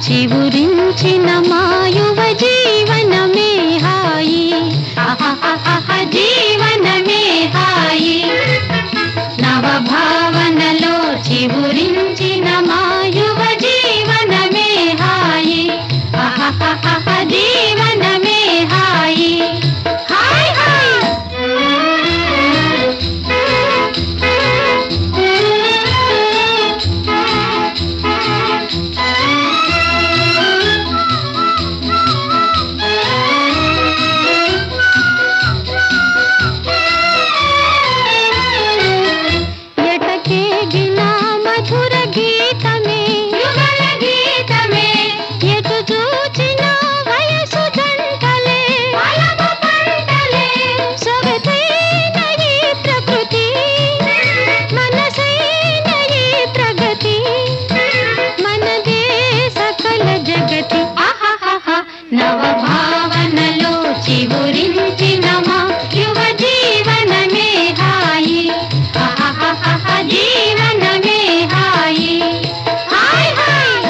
చివురించిన మాయువ జీవనమే హాయి అహహహహ జీవనమే హాయి నవ భావనలో చివురించిన మాయువ జీవనమే హాయి అహహహహ జీవనమే hi hi ఎటకేగిన మధుర గీతమే యుగల గీతమే ఎటు చూచిన వయసు జంటలే వలపు పంటలే సొగసైన ఈ ప్రకృతి మనసైన ఈ ప్రగతి మనదే సకల జగతి ఆహాహా నవ భావనలో చివురించిన మా యువ జీవనమే హాయి ఆహాహా జీవనమే హాయి హాయ్ హాయ్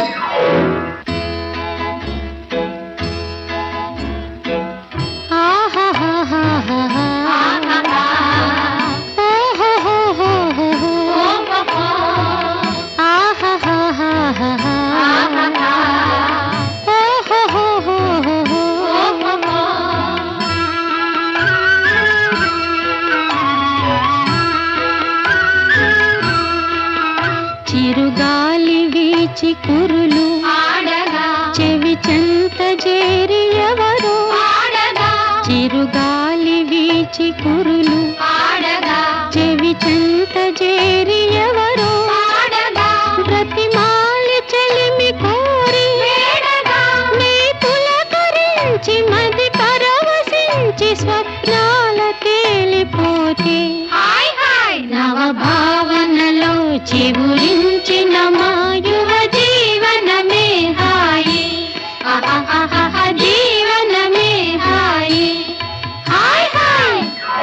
చిరుగాలి వీచి కురులు ఆడగా చెవి చెంత చేరి ఎవరు ఆడగా చిరుగాలి వీచి కురులు ఆడగా చెవి చెంత చేరి ఎవరు ఆడగా ప్రతిమాలి చెలిమి కోరి వేడగా నీ పులకరించి మది పరవశించి స్వప్నాల తేలిపోతే హాయ్ హాయ్ నవ భావనలో చిగురించిన మా యువ జీవనమే హాయి అహహహహ జీవనమే హాయి హాయ్ హాయ్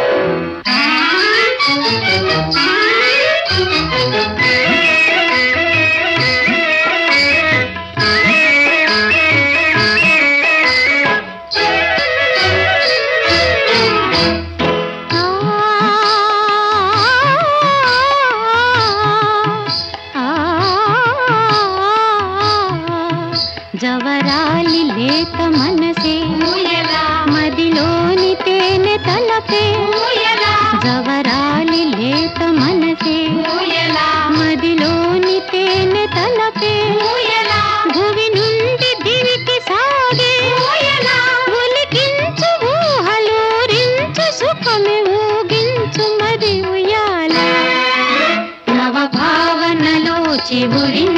జవరాలి లేత మనసే ఊయలా మదిలోని తేనె తలపే ఊయలా జవరాలి లేత మనసే ఊయలా మదిలోని తేనె తలపే ఊయలా భువి నుండి దివికి సాగే ఊయలా ఒలికించు ఊహలూరించు సుఖమే ఊగించు మరి ఉయ్యాల నవ భావనలో చివురించు